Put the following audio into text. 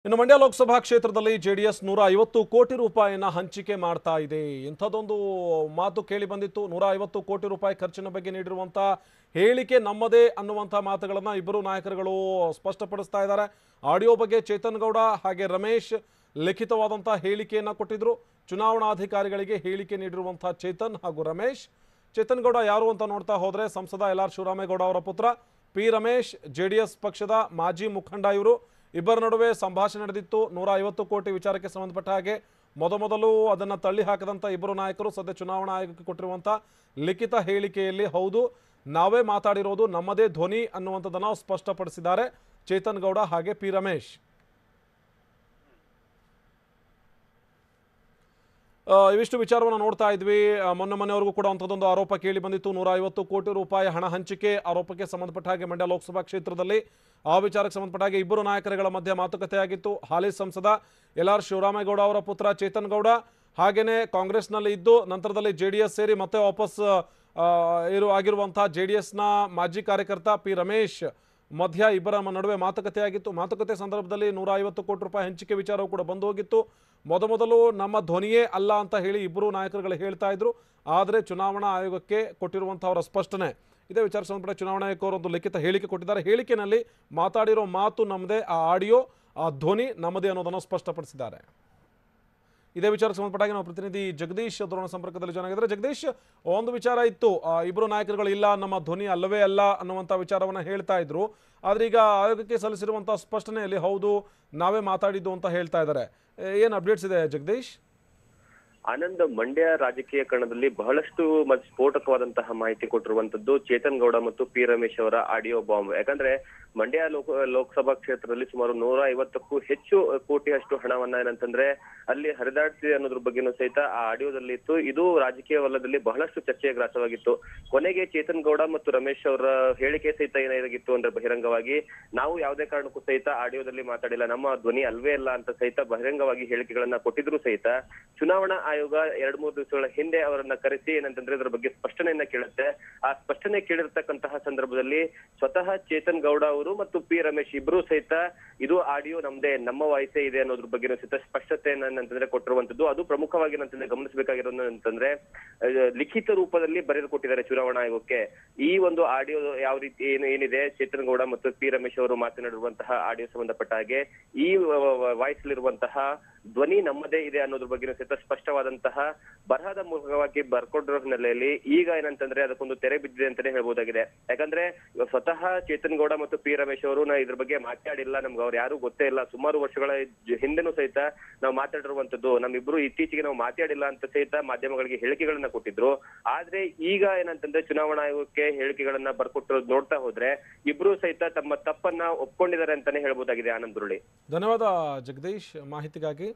ಇನ್ನು ಮಂಡ್ಯ ಲೋಕಸಭಾ ಕ್ಷೇತ್ರದಲ್ಲಿ ಜೆಡಿಎಸ್ ನೂರ ಐವತ್ತು ಕೋಟಿ ರೂಪಾಯಿನ ಹಂಚಿಕೆ ಮಾಡ್ತಾ ಇದೆ ಇಂಥದ್ದೊಂದು ಮಾತು ಕೇಳಿ ಬಂದಿತ್ತು ನೂರ ಐವತ್ತು ಕೋಟಿ ರೂಪಾಯಿ ಖರ್ಚಿನ ಬಗ್ಗೆ ನೀಡಿರುವಂಥ ಹೇಳಿಕೆ ನಮ್ಮದೇ ಅನ್ನುವಂಥ ಮಾತುಗಳನ್ನು ಇಬ್ಬರು ನಾಯಕರುಗಳು ಸ್ಪಷ್ಟಪಡಿಸ್ತಾ ಇದ್ದಾರೆ ಆಡಿಯೋ ಬಗ್ಗೆ ಚೇತನ್ ಗೌಡ ಹಾಗೆ ರಮೇಶ್ ಲಿಖಿತವಾದಂಥ ಹೇಳಿಕೆಯನ್ನು ಕೊಟ್ಟಿದ್ರು ಚುನಾವಣಾಧಿಕಾರಿಗಳಿಗೆ ಹೇಳಿಕೆ ನೀಡಿರುವಂಥ ಚೇತನ್ ಹಾಗೂ ರಮೇಶ್ ಚೇತನ್ ಗೌಡ ಯಾರು ಅಂತ ನೋಡ್ತಾ ಹೋದ್ರೆ ಸಂಸದ ಎಲ್ ಆರ್ ಶಿವರಾಮೇಗೌಡ ಅವರ ಪುತ್ರ ಪಿ ರಮೇಶ್ ಜೆಡಿಎಸ್ ಪಕ್ಷದ ಮಾಜಿ ಮುಖಂಡ ಇವರು ಇಬ್ಬರ ನಡುವೆ ಸಂಭಾಷಣೆ ನಡೆದಿತ್ತು ನೂರ ಐವತ್ತು ಕೋಟಿ ವಿಚಾರಕ್ಕೆ ಸಂಬಂಧಪಟ್ಟ ಹಾಗೆ ಮೊದಮೊದಲು ಅದನ್ನು ತಳ್ಳಿ ಹಾಕದಂಥ ಇಬ್ಬರು ನಾಯಕರು ಸದ್ಯ ಚುನಾವಣಾ ಆಯೋಗಕ್ಕೆ ಕೊಟ್ಟಿರುವಂಥ ಲಿಖಿತ ಹೇಳಿಕೆಯಲ್ಲಿ ಹೌದು ನಾವೇ ಮಾತಾಡಿರೋದು ನಮ್ಮದೇ ಧ್ವನಿ ಅನ್ನುವಂಥದ್ದನ್ನು ಸ್ಪಷ್ಟಪಡಿಸಿದ್ದಾರೆ ಚೇತನ್ ಗೌಡ ಹಾಗೆ ಪಿ ರಮೇಶ್ ಆ, ಇವಿಷ್ಟು ವಿಚಾರವನ್ನು ನೋಡ್ತಾ ಇದ್ವಿ ಆ, ಮೊನ್ನೆ ಮೊನ್ನೆವರೆಗೂ ಕೂಡ ಅಂಥದ್ದೊಂದು ಆರೋಪ ಕೇಳಿ ಬಂದಿತ್ತು ನೂರ ಐವತ್ತು ಕೋಟಿ ರೂಪಾಯಿ ಹಣ ಹಂಚಿಕೆ ಆರೋಪಕ್ಕೆ ಸಂಬಂಧಪಟ್ಟ ಹಾಗೆ ಮಂಡ್ಯ ಲೋಕಸಭಾ ಕ್ಷೇತ್ರದಲ್ಲಿ ಆ ವಿಚಾರಕ್ಕೆ ಸಂಬಂಧಪಟ್ಟ ಹಾಗೆ ಇಬ್ಬರು ನಾಯಕರುಗಳ ಮಧ್ಯೆ ಮಾತುಕತೆ ಆಗಿತ್ತು ಹಾಲಿ ಸಂಸದ ಎಲ್ ಆರ್ ಶಿವರಾಮೇಗೌಡ ಅವರ ಪುತ್ರ ಚೇತನ್ ಗೌಡ ಹಾಗೆಯೇ ಕಾಂಗ್ರೆಸ್ನಲ್ಲಿ ಇದ್ದು ನಂತರದಲ್ಲಿ ಜೆ ಡಿ ಎಸ್ ಸೇರಿ ಮತ್ತೆ ವಾಪಸ್ ಆ, ಇರು ಆಗಿರುವಂಥ ಜೆ ಡಿ ಎಸ್ನ ಮಾಜಿ ಕಾರ್ಯಕರ್ತ ಪಿ ರಮೇಶ್ ಮಧ್ಯ ಇಬ್ಬರ ಮ- ನಡುವೆ ಮಾತುಕತೆ ಆಗಿತ್ತು ಮಾತುಕತೆ ಸಂದರ್ಭದಲ್ಲಿ ನೂರ ಐವತ್ತು ಕೋಟಿ ರೂಪಾಯಿ ಹಂಚಿಕೆ ವಿಚಾರವು ಕೂಡ ಬಂದು ಹೋಗಿತ್ತು ಮೊದಮೊದಲು ನಮ್ಮ ಧ್ವನಿಯೇ ಅಲ್ಲ ಅಂತ ಹೇಳಿ ಇಬ್ಬರು ನಾಯಕರುಗಳು ಹೇಳ್ತಾ ಇದ್ರು ಆದರೆ ಚುನಾವಣಾ ಆಯೋಗಕ್ಕೆ ಕೊಟ್ಟಿರುವಂಥ ಅವರ ಸ್ಪಷ್ಟನೆ ಇದೇ ವಿಚಾರ ಸಂಬಂಧಪಟ್ಟ ಚುನಾವಣಾ ಆಯೋಗ ಅವರು ಒಂದು ಲಿಖಿತ ಹೇಳಿಕೆ ಕೊಟ್ಟಿದ್ದಾರೆ ಹೇಳಿಕೆನಲ್ಲಿ ಮಾತಾಡಿರೋ ಮಾತು ನಮ್ಮದೇ ಆ ಆಡಿಯೋ ಆ ಧ್ವನಿ ನಮ್ಮದೇ ಅನ್ನೋದನ್ನು ಸ್ಪಷ್ಟಪಡಿಸಿದ್ದಾರೆ ಇದೇ ವಿಚಾರಕ್ಕೆ ಸಂಬಂಧಪಟ್ಟಾಗ ನಾವು ಪ್ರತಿನಿಧಿ ಜಗದೀಶ್ ದೂರಣ ಸಂಪರ್ಕದಲ್ಲಿ ಚೆನ್ನಾಗಿದ್ದಾರೆ ಜಗದೀಶ್ ಒಂದು ವಿಚಾರ ಇತ್ತು ಆ, ಇಬ್ಬರು ನಾಯಕರುಗಳು ಇಲ್ಲ ನಮ್ಮ ಧ್ವನಿ ಅಲ್ಲವೇ ಅಲ್ಲ ಅನ್ನುವಂಥ ವಿಚಾರವನ್ನು ಹೇಳ್ತಾ ಇದ್ರು ಆದರೆ ಈಗ ಆಯೋಗಕ್ಕೆ ಸಲ್ಲಿಸಿರುವಂಥ ಸ್ಪಷ್ಟನೆಯಲ್ಲಿ ಹೌದು ನಾವೇ ಮಾತಾಡಿದ್ದು ಅಂತ ಹೇಳ್ತಾ ಇದ್ದಾರೆ ಏನು ಅಪ್ಡೇಟ್ಸ್ ಇದೆ ಜಗದೀಶ್ ಆನಂದ್ ಮಂಡ್ಯ ರಾಜಕೀಯ ಕಣದಲ್ಲಿ ಬಹಳಷ್ಟು ಮ- ಸ್ಫೋಟಕವಾದಂತಹ ಮಾಹಿತಿ ಕೊಟ್ಟಿರುವಂತದ್ದು ಚೇತನ್ ಗೌಡ ಮತ್ತು ಪಿ ರಮೇಶ್ ಅವರ ಆಡಿಯೋ ಬಾಂಬ್ ಯಾಕಂದ್ರೆ ಮಂಡ್ಯ ಲೋಕ ಲೋಕಸಭಾ ಕ್ಷೇತ್ರದಲ್ಲಿ ಸುಮಾರು ನೂರ ಐವತ್ತಕ್ಕೂ ಹೆಚ್ಚು ಕೋಟಿಯಷ್ಟು ಹಣವನ್ನ ಏನಂತಂದ್ರೆ ಅಲ್ಲಿ ಹರಿದಾಡ್ತಿದೆ ಅನ್ನೋದ್ರ ಬಗ್ಗೆನೂ ಸಹಿತ ಆ ಆಡಿಯೋದಲ್ಲಿ ಇತ್ತು ಇದು ರಾಜಕೀಯ ವಲಯದಲ್ಲಿ ಬಹಳಷ್ಟು ಚರ್ಚೆಯ ಗ್ರಾಸವಾಗಿತ್ತು ಕೊನೆಗೆ ಚೇತನ್ ಗೌಡ ಮತ್ತು ರಮೇಶ್ ಅವರ ಹೇಳಿಕೆ ಸಹಿತ ಏನಾಗಿತ್ತು ಅಂದ್ರೆ ಬಹಿರಂಗವಾಗಿ ನಾವು ಯಾವುದೇ ಕಾರಣಕ್ಕೂ ಸಹಿತ ಆಡಿಯೋದಲ್ಲಿ ಮಾತಾಡಿಲ್ಲ ನಮ್ಮ ಧ್ವನಿ ಅಲ್ವೇ ಅಲ್ಲ ಅಂತ ಸಹಿತ ಬಹಿರಂಗವಾಗಿ ಹೇಳಿಕೆಗಳನ್ನ ಕೊಟ್ಟಿದ್ರು ಸಹಿತ ಚುನಾವಣಾ ಆಯೋಗ ಎರಡ್ ಮೂರು ದಿವಸಗಳ ಹಿಂದೆ ಅವರನ್ನ ಕರೆಸಿ ಏನಂತಂದ್ರೆ ಇದರ ಬಗ್ಗೆ ಸ್ಪಷ್ಟನೆಯನ್ನ ಕೇಳುತ್ತೆ ಆ ಸ್ಪಷ್ಟನೆ ಕೇಳಿರ್ತಕ್ಕಂತಹ ಸಂದರ್ಭದಲ್ಲಿ ಸ್ವತಃ ಚೇತನ್ ಗೌಡ ಅವರು ಮತ್ತು ಪಿ ರಮೇಶ್ ಇಬ್ರು ಸಹಿತ ಇದು ಆಡಿಯೋ ನಮ್ದೇ ನಮ್ಮ ವಾಯ್ಸೇ ಇದೆ ಅನ್ನೋದ್ರ ಬಗ್ಗೆ ಸಹಿತ ಸ್ಪಷ್ಟತೆಯನ್ನ ಏನಂತಂದ್ರೆ ಕೊಟ್ಟಿರುವಂತದ್ದು ಅದು ಪ್ರಮುಖವಾಗಿ ಏನಂತಂದ್ರೆ ಗಮನಿಸಬೇಕಾಗಿರೋದು ಅಂತಂದ್ರೆ ಅಹ್, ಲಿಖಿತ ರೂಪದಲ್ಲಿ ಬರೆದು ಕೊಟ್ಟಿದ್ದಾರೆ ಚುನಾವಣಾ ಆಯೋಗಕ್ಕೆ ಈ ಒಂದು ಆಡಿಯೋ ಯಾವ ರೀತಿ ಏನು ಏನಿದೆ ಚೇತನ್ ಗೌಡ ಮತ್ತು ಪಿ ರಮೇಶ್ ಅವರು ಮಾತನಾಡಿರುವಂತಹ ಆಡಿಯೋ ಸಂಬಂಧಪಟ್ಟ ಹಾಗೆ ಈ ವಾಯ್ಸ್ ಇರುವಂತಹ ಧ್ವನಿ ನಮ್ಮದೇ ಇದೆ ಅನ್ನೋದ್ರ ಬಗ್ಗೆ ಸಹಿತ ಸ್ಪಷ್ಟವಾದಂತಹ ಬರಹದ ಮೂಲಕವಾಗಿ ಬರ್ಕೊಂಡಿರೋ ಹಿನ್ನೆಲೆಯಲ್ಲಿ ಈಗ ಏನಂತಂದ್ರೆ ಅದಕ್ಕೊಂದು ತೆರೆ ಬಿದ್ದಿದೆ ಅಂತಾನೆ ಹೇಳ್ಬೋದಾಗಿದೆ ಯಾಕಂದ್ರೆ ಇವಾಗ ಸ್ವತಃ ಚೇತನ್ ಗೌಡ ಮತ್ತು ಪಿ ರಮೇಶ್ ಅವರು ನಾ ಇದ್ರ ಬಗ್ಗೆ ಮಾತಾಡಿಲ್ಲ ನಮ್ಗೆ ಅವ್ರು ಯಾರು ಗೊತ್ತೇ ಇಲ್ಲ ಸುಮಾರು ವರ್ಷಗಳ ಜ- ಹಿಂದೆನೂ ಸಹಿತ ನಾವು ಮಾತಾಡಿರುವಂತದ್ದು ನಮ್ಮಿಬ್ರು ಇತ್ತೀಚೆಗೆ ನಾವು ಮಾತಾಡಿಲ್ಲ ಅಂತ ಸಹಿತ ಮಾಧ್ಯಮಗಳಿಗೆ ಹೇಳಿಕೆಗಳನ್ನ ಕೊಟ್ಟಿದ್ರು ಆದ್ರೆ ಈಗ ಏನಂತಂದ್ರೆ ಚುನಾವಣಾ ಆಯೋಗಕ್ಕೆ ಹೇಳಿಕೆಗಳನ್ನ ಬರ್ಕೊಟ್ಟಿರೋದು ನೋಡ್ತಾ ಹೋದ್ರೆ ಇಬ್ರು ಸಹಿತ ತಮ್ಮ ತಪ್ಪನ್ನ ಒಪ್ಕೊಂಡಿದ್ದಾರೆ ಅಂತಾನೆ ಹೇಳ್ಬೋದಾಗಿದೆ ಆನಂದ್ ದುರುಳಿ ಧನ್ಯವಾದ ಜಗದೀಶ್ ಮಾಹಿತಿಗಾಗಿ